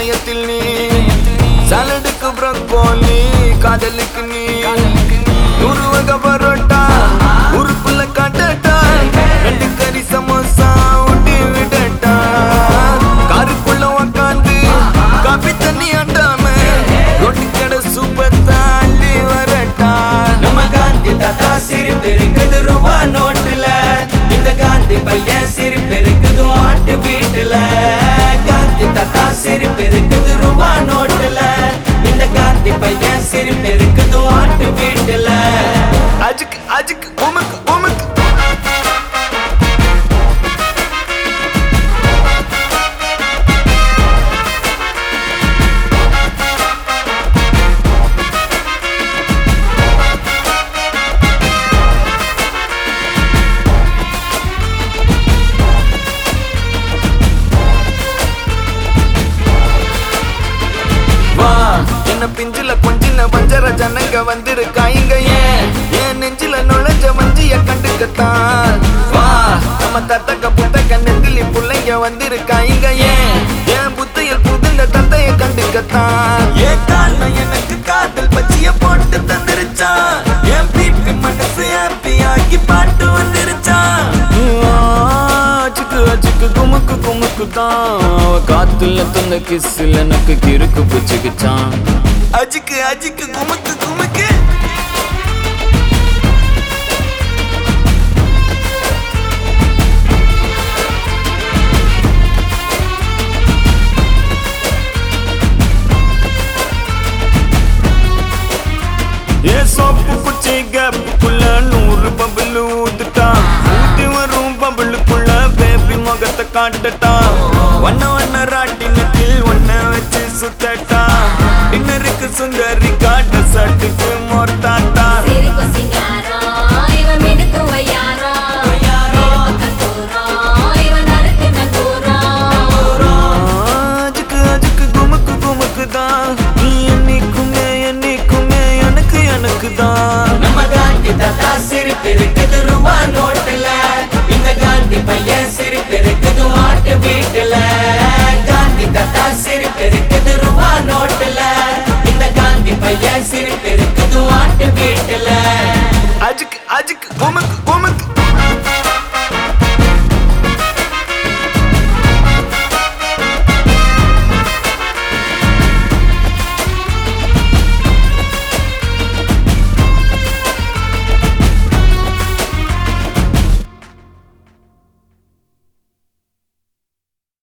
இதயத்தில் நீ சாலடுக்கு ப்ரக்கோலி காதலுக்கு நீ நூறு வகை பரோட்டா உருப்புல காட்டட்டா ரெண்டு கறி சமோசா ஊட்டி விடட்டா காருக்குள்ள உக்காந்து காபி தண்ணி ஆட்டாம ரொட்டி கடை சூப்பர் தாண்டி வரட்டா நம்ம காந்தி தாத்தா சிரிப்பு இருக்குது ரூபா நோட்டுல இந்த காந்தி பையன் சிரிப்பு இருக்குது ஆட்டு வீட்டுல காந்தி தாத்தா சிரிப்பு இருக்குது ரூபா நோட்டுல இந்த காந்தி பையன் சிரிப்பு இருக்குது ஆட்டு வீட்டுல அஜுக்கு அஜுக்கு உமக்கு உமக்கு வா என்ன பிஞ்சில கொஞ்சின வஞ்சர ஜனங்க வந்திருக்காங்க ஏன் என் நெஞ்சில நுழைஞ்ச வஞ்சிய கண்டுக்கத்தான் வா நம்ம தத்தக்க புத்தக்க நெத்திலி புள்ளைங்க வந்திருக்காங்க ஏன் என் புத்தையில் புகுந்த தத்தைய கண்டுக்கத்தான் ஏன் காரணம் எனக்கு காதல் பச்சிய போட்டு தந்துருச்சான் என் பிபி மனசு ஹாப்பி ஆக்கி பாட்டு வந்துருச்சான் அச்சுக்கு அச்சுக்கு குமுக்கு குமுக்கு தான் அவ காத்துல தந்த கிஸ்ல எனக்கு கிறுக்கு பிடிச்சுக்கிச்சான் அஜிக்கு அஜிக்கு குமுக்கு குமுக்கு ஏ சோப்பு குச்சி கேப்புக்குள்ள நூறு பபுள் ஊத்துட்டா ஊத்தி வரும் பபுளுக்குள்ள பேபி முகத்தை காட்டட்டா வண்ண வண்ண ராட்டினத்தில் ஒன்ன வச்சு சுத்தட்டா டின்னருக்கு சுந்தரி காட்ட சட்டுக்கு மோர்த்தாட்டா சிரிப்பு சிங்காரம் இவன் மினுக்கு வையாரம் கத்தூரம் இவன் நறுக்கு நங்கூரம் அஜுக்கு அஜுக்கு குமுக்கு குமுக்கு தான் நீ என்னைக்குமே என்னைக்குமே எனக்கு எனக்கு தான் நம்ம காந்தி தாத்தா சிரிப்பு இருக்குது ரூபா நோட்டுல இந்த காந்தி பையன் சிரிப்பு இருக்குது ஆட்டு வீட்டுல காந்தி தாத்தா சிரிப்பு இருக்குது ரூபா நோட்டுல இந்த காந்தி பையன் சிரிப்பு இருக்குது ஆட்டு வீட்டுல அஜுக்கு அஜுக்கு